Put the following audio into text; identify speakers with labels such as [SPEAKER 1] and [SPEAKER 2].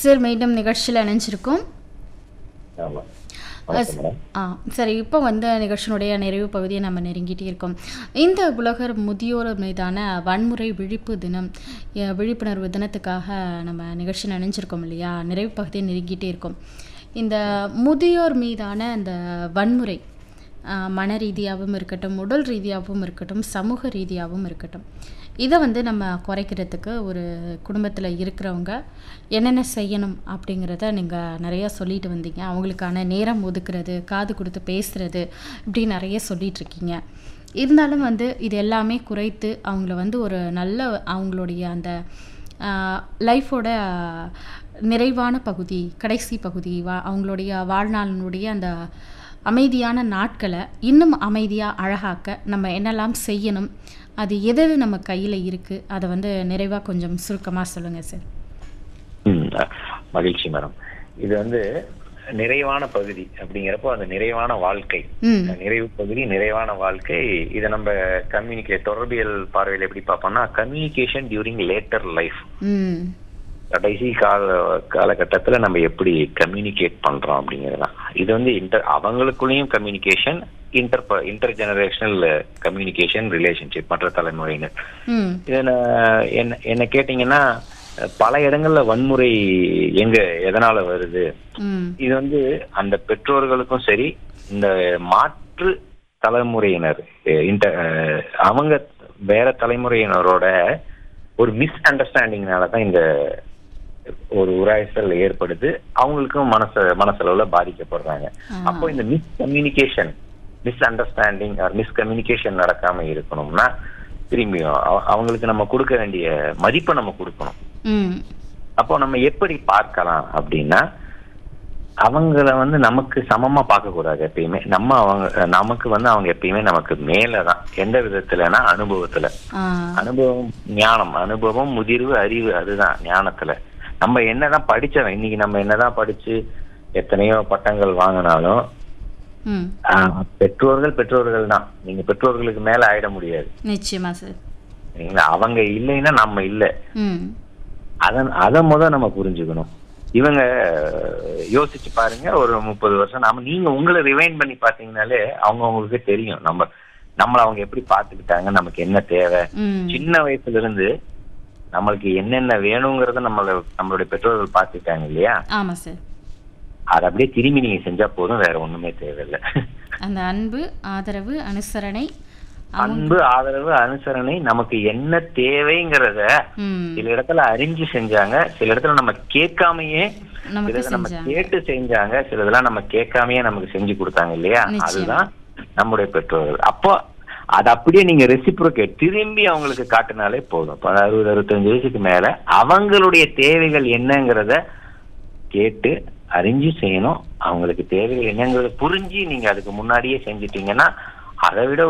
[SPEAKER 1] Sir மீண்டும் நிகழ்ச்சியில் இணைஞ்சிருக்கோம்
[SPEAKER 2] ஆமா வணக்கம் மேடம்
[SPEAKER 1] ஆ சரி இப்போ வந்து நிகழ்ச்சியினுடைய நிறைவு பகுதியை நம்ம நெருங்கிட்டே இருக்கோம் இந்த உலகர் முதியோர் மீதான வன்முறை விழிப்பு தினம் எ, விழிப்புணர்வு தினத்துக்காக நம்ம நிகழ்ச்சி நினைஞ்சிருக்கோம் இல்லையா நிறைவு பகுதியை நெருங்கிட்டே இருக்கோம் இந்த முதியோர் மீதான அந்த வன்முறை ஆ, மன ரீதியாகவும் இருக்கட்டும் உடல் ரீதியாகவும் இருக்கட்டும் சமூக ரீதியாகவும் இருக்கட்டும் இதை வந்து நம்ம குறைக்கிறதுக்கு ஒரு குடும்பத்தில் இருக்கிறவங்க என்னென்ன செய்யணும் அப்படிங்கிறத நீங்கள் நிறையா சொல்லிட்டு வந்தீங்க அவங்களுக்கான நேரம் ஒதுக்குறது காது கொடுத்து பேசுகிறது இப்படி நிறைய சொல்லிட்டு இருக்கீங்க இருந்தாலும் வந்து இது எல்லாமே குறைத்து அவங்கள வந்து ஒரு நல்ல அவங்களுடைய அந்த லைஃபோட நிறைவான பகுதி கடைசி பகுதி வா அவங்களுடைய வாழ்நாளினுடைய அந்த அமைதியான நாட்களை இன்னும் அமைதியாக அழகாக்க நம்ம என்னெல்லாம் செய்யணும் அது எது எது நம்ம கையில் இருக்குது அதை வந்து நிறைவாக கொஞ்சம் சுருக்கமாக சொல்லுங்கள் சார்
[SPEAKER 2] ம், அஹ், மகிழ்ச்சி மேடம் இது வந்து நிறைவான பகுதி அப்படிங்கிறப்போ அந்த நிறைவான வாழ்க்கை
[SPEAKER 1] ம்
[SPEAKER 2] நிறைவு பகுதி நிறைவான வாழ்க்கை இதை நம்ம கம்யூனிகேட் தொடர்பியல் பார்வையில் எப்படி பார்ப்போம்னா கம்யூனிகேஷன் டியூரிங் லேட்டர் லைஃப்
[SPEAKER 1] ம்
[SPEAKER 2] கடைசி கால காலகட்டத்துல நம்ம எப்படி கம்யூனிகேட் பண்றோம் அப்படிங்கறதுதான் இது வந்து இன்டர் அவங்களுக்குள்ளேயும் communication inter intergenerational communication relationship மற்ற தலைமுறையினர்
[SPEAKER 1] ம்
[SPEAKER 2] இதை நான் என்ன என்ன கேட்டீங்கன்னா பல இடங்கள்ல வன்முறை எங்க எதனால வருது
[SPEAKER 1] ம்
[SPEAKER 2] இது வந்து அந்த பெற்றோர்களுக்கும் சரி இந்த மாற்று தலைமுறையினர் அஹ் இந்த அஹ் அவங்க வேற தலைமுறையினரோட ஒரு மிஸ் அண்டர்ஸ்டாண்டிங்னால தான் இந்த ஒரு உராய்ச்சல் ஏற்படுது அவங்களுக்கும் மனச மனசளவுல பாதிக்கப்படுறாங்க
[SPEAKER 1] ஆ.
[SPEAKER 2] அப்போ இந்த miscommunication misunderstanding miscommunication நடக்காம இருக்கணும்னா திரும்பியும் அவ- அவங்களுக்கு நம்ம கொடுக்க வேண்டிய மதிப்பை நம்ம கொடுக்கணும்
[SPEAKER 1] ம்
[SPEAKER 2] அப்போ நம்ம எப்படி பார்க்கலாம் அப்படின்னா அவங்கள வந்து நமக்கு சமமா பார்க்க கூடாது எப்பயுமே நம்ம அவங்க நமக்கு வந்து அவங்க எப்பயுமே நமக்கு மேலதான் எந்த விதத்துலனா அனுபவத்துல
[SPEAKER 1] ஆ
[SPEAKER 2] அனுபவம் ஞானம் அனுபவம் முதிர்வு அறிவு அதுதான் ஞானத்துல நம்ம என்னதான் படிச்சவன் இன்னைக்கு நம்ம என்னதான் படிச்சு எத்தனையோ பட்டங்கள் வாங்கினாலும்
[SPEAKER 1] ம்
[SPEAKER 2] ஆஹ், பெற்றோர்கள் பெற்றோர்கள் தான் நீங்க பெற்றோர்களுக்கு மேல ஆயிட முடியாது
[SPEAKER 1] நிச்சயமா சார்
[SPEAKER 2] சரிங்களா அவங்க இல்லைன்னா நம்ம இல்லை
[SPEAKER 1] ம்
[SPEAKER 2] அதன் அதை முத நம்ம புரிஞ்சுக்கணும் இவங்க அஹ், யோசிச்சு பாருங்க ஒரு முப்பது வருஷம் நாம நீங்க உங்களை ரிவைண்ட் பண்ணி பாத்தீங்கன்னாலே அவங்க அவங்களுக்கு தெரியும் நம்ம நம்மள அவங்க எப்படி பாத்துக்கிட்டாங்க நமக்கு என்ன தேவை
[SPEAKER 1] ம்
[SPEAKER 2] சின்ன வயசுல இருந்து நம்மளுக்கு என்னென்ன வேணுங்கிறத நம்மள நம்மளுடைய பெற்றோர்கள் பார்த்துட்டாங்க இல்லையா
[SPEAKER 1] ஆமாம் சார்
[SPEAKER 2] அதை அப்படியே திரும்பி நீங்க செஞ்சா போதும் வேற ஒண்ணுமே தேவையில்லை
[SPEAKER 1] அந்த அன்பு ஆதரவு அனுசரணை அவங்க
[SPEAKER 2] அன்பு ஆதரவு அனுசரணை நமக்கு என்ன தேவைங்கிறத
[SPEAKER 1] ம்
[SPEAKER 2] சில இடத்துல அறிஞ்சு செஞ்சாங்க சில இடத்துல நம்ம கேட்காமயே
[SPEAKER 1] நமக்கு
[SPEAKER 2] சிலது நம்ம
[SPEAKER 1] செஞ்சாங்க
[SPEAKER 2] கேட்டு செஞ்சாங்க சிலதெல்லாம் நம்ம கேட்காமயே நமக்கு செஞ்சு கொடுத்தாங்க இல்லையா
[SPEAKER 1] நிச்சயம்.
[SPEAKER 2] அதுதான் நம்முடைய பெற்றோர்கள் அப்போ அது அப்படியே நீங்க ரெசிப்ரோகேட் திரும்பி அவங்களுக்கு காட்டினாலே போதும் இப்ப அறுபது அறுபத்தஞ்சு வயசுக்கு மேல அவங்களுடைய தேவைகள் என்னங்கிறத கேட்டு அறிஞ்சு செய்யணும் அவங்களுக்கு தேவைகள் என்னங்கிறத புரிஞ்சு நீங்க அதுக்கு முன்னாடியே செஞ்சிட்டீங்கன்னா அதை விட